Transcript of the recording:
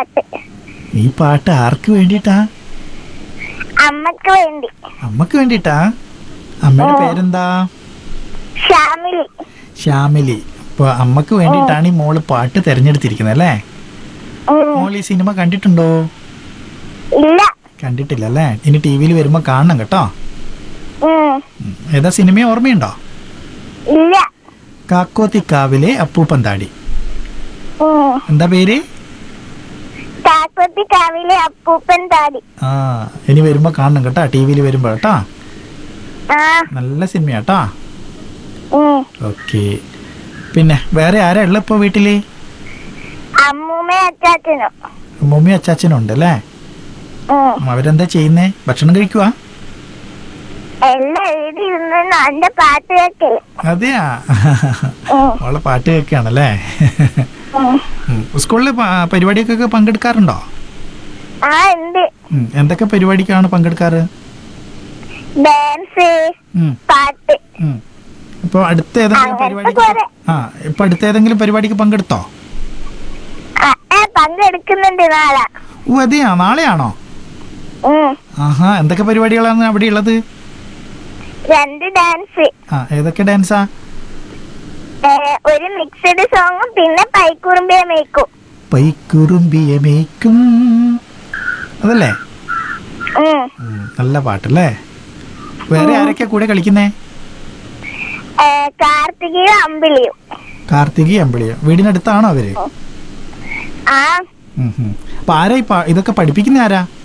പാട്ട് ഈ പാട്ട് ആർക്ക് വേണ്ടിയിട്ടാ അമ്മക്ക് വേണ്ടി അമ്മക്ക് വേണ്ടിയിട്ടാ അമ്മയുടെ പേരെന്താ ഷാമിലി ശ്യാമിലി അപ്പൊ അമ്മക്ക് വേണ്ടിയിട്ടാണ് ഈ മോള് പാട്ട് തെരഞ്ഞെടുത്തിരിക്കുന്നത് അല്ലേ ഉം. മോൾ ഈ സിനിമ കണ്ടിട്ടുണ്ടോ ഇല്ല കണ്ടിട്ടില്ല അല്ലേ ഇനി ടി വിയിൽ വരുമ്പോൾ കാണണം കേട്ടോ ഉം. ഉം. ഏതാ സിനിമ ഓർമ്മയുണ്ടോ ഇല്ല കാക്കോത്തിക്കാവിലെ അപ്പൂപ്പന്താടി ഉം. എന്താ പേര് കാക്കോത്തി കാവിലെ അപ്പൂപ്പൻ താടി ആ ഇനി വരുമ്പോൾ കാണണം കേട്ടോ ടി വിയിൽ വരുമ്പോൾ കേട്ടോ ആ നല്ല സിനിമയാട്ടോ ഉം. ഓക്കെ പിന്നെ വേറെ ആരാ ഉള്ള ഇപ്പോൾ വീട്ടിൽ അമ്മൂമ്മയും അച്ചാച്ചനും മമ്മി അച്ചാച്ചനും ഉണ്ട് അല്ലേ ഉം. അവരെന്താ ചെയ്യുന്നേ ഭക്ഷണം കഴിക്കുവാ എല്ലാം എഴുതി ഇരുന്ന് എന്റെ പാട്ട് കേക്കല് അതെയാ ഉം. മോളെ പാട്ട് കേൾക്കുകയാണല്ലേ ഉം. ഉം. സ്കൂളിൽ പ- പരിപാടിക്കൊക്കെ പങ്കെടുക്കാറുണ്ടോ ആ ഉണ്ട് ഉം. എന്തൊക്കെ പരിപാടിക്കാണ് പങ്കെടുക്കാറ് ഡാൻസ് ഉം. പാട്ട് ഉം. ഇപ്പൊ അടുത്ത ഏതെങ്കിലും അങ്ങനത്തെ പരിപാടിക്ക് കുറെ. ആ ഇപ്പൊ അടുത്ത ഏതെങ്കിലും പരിപാടിക്ക് പങ്കെടുത്തോ ആ, ഏ, പങ്കെടുക്കുന്നുണ്ട് നാളെ ഓ അതെയാ നാളെയാണോ ഉം. ആഹാ എന്തൊക്കെ പരിപാടികളാണ് അവിടെ ഉള്ളത് രണ്ട് ഡാൻസ് ആ ഏതൊക്കെ ഡാൻസാ ഏ, ഒരു മിക്സഡ് സോങ്ങും പിന്നെ പൈക്കുറുമ്പിയ മേക്കും പൈക്കുറുമ്പിയ മേയ്ക്കും അതല്ലേ ഉം. ഉം, നല്ല പാട്ടല്ലേ വേറെ ആരൊക്കെ കൂടെ കളിക്കുന്നേ ഏ, കാർത്തികയും അമ്പിളിയും കാർത്തികി അമ്പിളിയോ വീടിനടുത്താണോ അവര് ആ ഉം, ഉം. അപ്പൊ ആരാ ഈ പാ- ഇതൊക്കെ പഠിപ്പിക്കുന്ന ആരാ